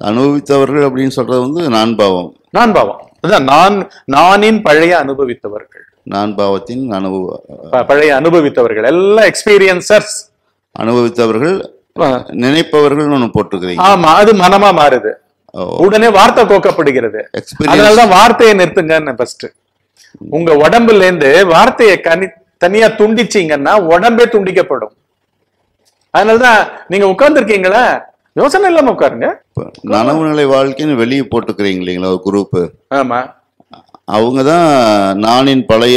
அனுபவித்தவர்கள் அப்படின்னு சொல்றது வந்து நான் பாவம் நான் பாவம் அதான் நான் நானின் பழைய அனுபவித்தவர்கள் நான் பாவத்தின் அனுபவ ப- பழைய அனுபவித்தவர்கள் எல்லாம் எக்ஸ்பீரியன்சர்ஸ் அனுபவித்தவர்கள் நினைப்பவர்கள் ஒன்று போட்டிருக்கிறீங்க ஆமா அது மனமா மாறுது உடனே வார்த்தை கோக்கப்படுகிறது எக்ஸ்பீரியன்ஸ் அதனாலதான் வார்த்தையை நிறுத்துங்கன்னு ஃபர்ஸ்ட் உங்க உடம்புல இருந்து வார்த்தையை கனி தனியா துண்டிச்சீங்கன்னா உடம்பே துண்டிக்கப்படும் அதனாலதான் நீங்க உட்கார்ந்துருக்கீங்களா யோசனை இல்லாம உட்காருங்க நனவு நிலை வாழ்க்கைன்னு வெளியே போட்டுக்கிறீங்க இல்லைங்களா ஒரு குரூப் ஆமா அவங்க தான் நானின் பழைய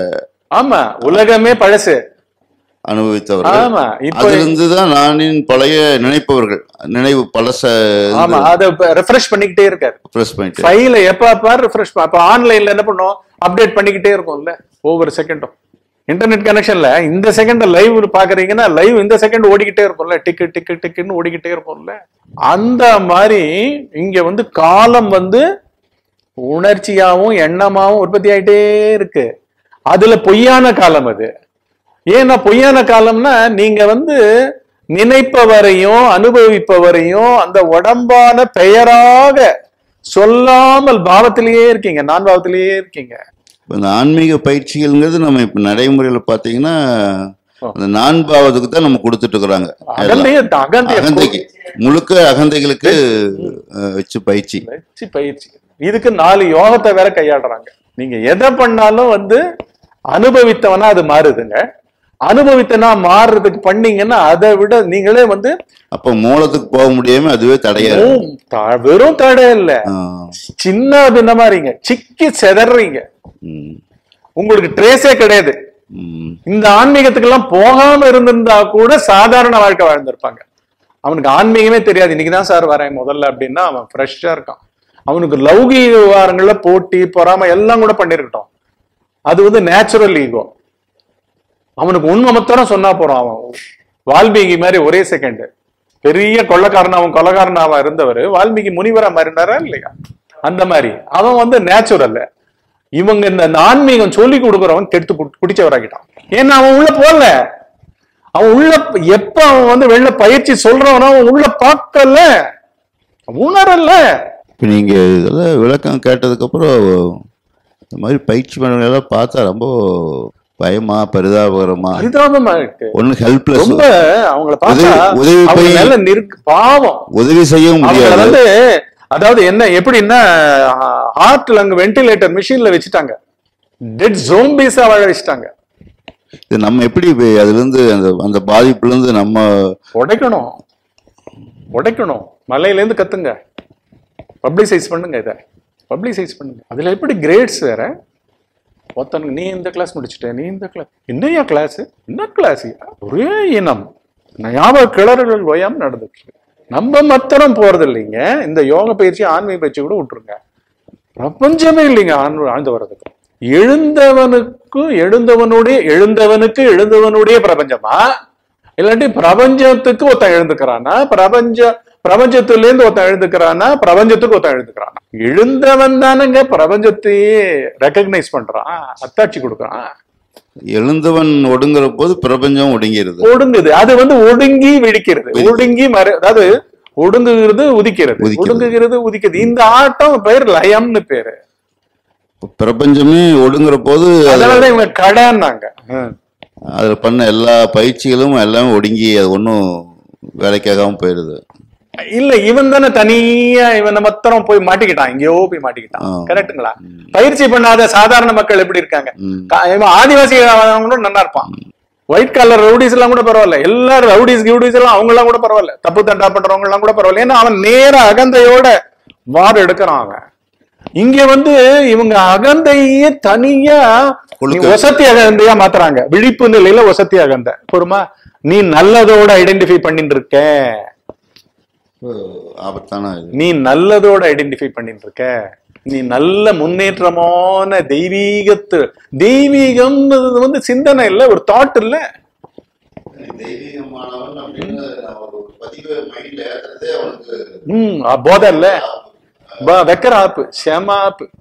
ஆமா உலகமே பழசு அனுபவித்தவர்கள் ஆமா இப்ப அதிலிருந்து தான் நானின் பழைய நினைப்பவர்கள் நினைவு பழச ஆமா அதை ரெஃப்ரெஷ் பண்ணிக்கிட்டே இருக்காரு ப்ரெஸ் பண்ணிட்டு ஃபைல எப்ப பாரு ரெஃப்ரெஷ் அப்ப ஆன்லைன்ல என்ன பண்ணும் அப்டேட் பண்ணிக்கிட்டே இருக்கும்ல ஒவ்வொரு செகண்டும் இன்டர்நெட் கனெக்ஷன்ல இந்த செகண்ட் லைவ் பாக்குறீங்கன்னா லைவ் இந்த செகண்ட் ஓடிக்கிட்டே இருக்கும்ல டிக்கு டிக்கு டிக்குன்னு ஓடிக்கிட்டே இருக்கும்ல அந்த மாதிரி இங்க வந்து காலம் வந்து உணர்ச்சியாவும் எண்ணமாவும் உற்பத்தி ஆயிட்டே இருக்கு அதுல பொய்யான காலம் அது ஏன்னா பொய்யான காலம்னா நீங்க வந்து நினைப்பவரையும் அனுபவிப்பவரையும் அந்த உடம்பான பெயராக சொல்லாமல் பாவத்திலேயே இருக்கீங்க நான் பாவத்திலேயே இருக்கீங்க இப்ப இந்த ஆன்மீக பயிற்சிகள்ங்கிறது நம்ம இப்ப நடைமுறையில பாத்தீங்கன்னா அந்த நான் பாவத்துக்கு தான் நம்ம கொடுத்துட்டு இருக்கிறாங்க அகந்தைய அகந்தைய அகந்தைக்கு முழுக்க அகந்தைகளுக்கு அஹ், வச்சு பயிற்சி பயிற்சி பயிற்சி இதுக்கு நாலு யோகத்தை வேற கையாடுறாங்க நீங்க எதை பண்ணாலும் வந்து அனுபவித்தவனா அது மாறுதுங்க அனுபவித்தனா மாறுறதுக்கு பண்ணீங்கன்னா அதை விட நீங்களே வந்து அப்ப மூலத்துக்கு போக முடியாம அதுவே தடையா இருக்கு. ஓ, த- வெறும் தடை இல்ல ஆஹ், சின்ன பின்னமா இருங்க சிக்கி செதறீங்க ம், உங்களுக்கு ட்ரேஸே கிடையாது ம், இந்த ஆன்மீகத்துக்கெல்லாம் போகாம இருந்திருந்தா கூட சாதாரண வாழ்க்கை வாழ்ந்திருப்பாங்க அவனுக்கு ஆன்மீகமே தெரியாது இன்னைக்குதான் சார் வரேன் முதல்ல அப்படின்னா அவன் ஃப்ரெஷ்ஷா இருக்கான் அவனுக்கு லௌகீக விவகாரங்கள்ல போட்டி பொறாமை எல்லாம் கூட பண்ணிருக்கட்டும் அது வந்து நேச்சுரல் ஈகோ அவனுக்கு உண்மை மொத்தம் சொன்னா போறான் அவன் வால்மீகி மாதிரி ஒரே செகண்ட் பெரிய கொள்ளக்காரனாவும் கொலகாரனாவும் இருந்தவர் வால்மீகி முனிவரா மாறினாரா இல்லையா அந்த மாதிரி அவன் வந்து நேச்சுரல் இவங்க இந்த ஆன்மீகம் சொல்லி கொடுக்குறவன் கெடுத்து குடி- குடிச்சவராகிட்டான் ஏன்னா அவன் உள்ள போகல அவன் உள்ள எப்ப அவன் வந்து வெளில பயிற்சி சொல்றவனோ அவன் உள்ள பார்க்கல உணரல இப்ப நீங்க இதெல்லாம் விளக்கம் கேட்டதுக்கு அப்புறம் இந்த மாதிரி பயிற்சி பண்ணவங்க எல்லாம் பார்த்தா ரொம்ப பயமா பரிதாபகரமா பரிதாபமா இருக்கு ஒண்ணு ஹெல்ப்லெஸ் ரொம்ப அவங்கள பார்த்தா உதவி- உதவி அவங்க போய்- மேல நிற்கு பாவம் உதவி செய்யவும் அவங்கள முடியாது வந்து அதாவது என்ன எப்படின்னா ஹார்ட்ல அங்க வென்டிலேட்டர் மிஷின்ல வச்சுட்டாங்க டெட் ஜோம்பிஸா வாழ வச்சுட்டாங்க இது நம்ம எப்படி இப்ப அதுல இருந்து அந்த அந்த பாதிப்புல இருந்து நம்ம உடைக்கணும் உடைக்கணும் மலையில இருந்து கத்துங்க பப்ளிசைஸ் பண்ணுங்க இதை பப்ளிசைஸ் பண்ணுங்க அதுல எப்படி கிரேட்ஸ் வேற ஒருத்தனுக்கு நீ இந்த கிளாஸ் முடிச்சிட்ட நீ இந்த கிளாஸ் என்னையா கிளாஸ் என்ன கிளாஸ் ஒரே இனம் ஞாபக கிளறுகள் ஓயாம நடந்துச்சு நம்ம மாத்திரம் போறது இல்லைங்க இந்த யோக பயிற்சி ஆன்மீக பயிற்சி கூட விட்டுருங்க பிரபஞ்சமே இல்லைங்க ஆழ்ந்து ஆழ்ந்து வர்றதுக்கு எழுந்தவனுக்கு எழுந்தவனுடைய எழுந்தவனுக்கு எழுந்தவனுடைய பிரபஞ்சமா இல்லாட்டி பிரபஞ்சத்துக்கு ஒருத்தன் எழுந்துக்கிறானா பிரபஞ்ச பிரபஞ்சத்துல இருந்து ஒருத்தன் எழுந்துக்கிறானா பிரபஞ்சத்துக்கு ஒருத்தன் எழுந்துக்கிறானா எழுந்தவன் தானங்க பிரபஞ்சத்தையே ரெக்கக்னைஸ் பண்றான் அத்தாட்சி கொடுக்குறான் எழுந்தவன் ஒடுங்குற போது பிரபஞ்சம் ஒடுங்கிறது ஒடுங்குது அது வந்து ஒடுங்கி வெடிக்கிறது ஒடுங்கி மறு அதாவது ஒடுங்குகிறது உதிக்கிறது உதிக்கிறது. ஒடுங்குகிறது உதிக்கிறது இந்த ஆட்டம் பேர் லயம்னு பேரு பிரபஞ்சமே ஒடுங்குற போது அது- அதனாலதான் இவங்க கடைன்னாங்க அதுல பண்ண எல்லா பயிற்சிகளும் எல்லாமே ஒடுங்கி அது ஒன்றும் வேலைக்காகாம போயிடுது இல்ல இவன் தானே தனியா இவனை மாத்திரம் போய் மாட்டிக்கிட்டான் எங்கேயோ போய் மாட்டிக்கிட்டான் ஆ. கரெக்ட்டுங்களா பயிற்சி பண்ணாத சாதாரண மக்கள் எப்படி இருக்காங்க ம். கா- இவன் ஆதிவாசி கூட நல்லா இருப்பான் ஒயிட் கலர் ரவுடிஸ் எல்லாம் கூட பரவாயில்ல எல்லாரும் ரவுடிஸ் கிவுடிஸ் எல்லாம் அவங்க எல்லாம் கூட பரவாயில்ல தப்பு தண்டா பண்றவங்க எல்லாம் கூட பரவாயில்ல ஏன்னா அவன் நேர அகந்தையோட வார் எடுக்கிறான் அவன் இங்க வந்து இவங்க அகந்தையே தனியா நீ கொழுக்க- ஒசத்தி அகந்தையா மாத்துறாங்க விழிப்பு நிலையில ஒசத்தி அகந்தை பொறுமா நீ நல்லதோட ஐடென்டிஃபை பண்ணிட்டு இருக்க ஆபத்தான இது நீ நல்லதோட ஐடென்டிஃபை பண்ணிட்டு இருக்க நீ நல்ல முன்னேற்றமான தெய்வீகத்து தெய்வீகம் வந்து சிந்தனை இல்ல ஒரு தாட் இல்ல தெய்வீகமானவன் அப்படின்னு ஒரு பதிவை மைண்ட்ல ஏத்துறதே அவனுக்கு ம் போதை இல்ல ப- வைக்கிற ஆப்பு செம ஆப்பு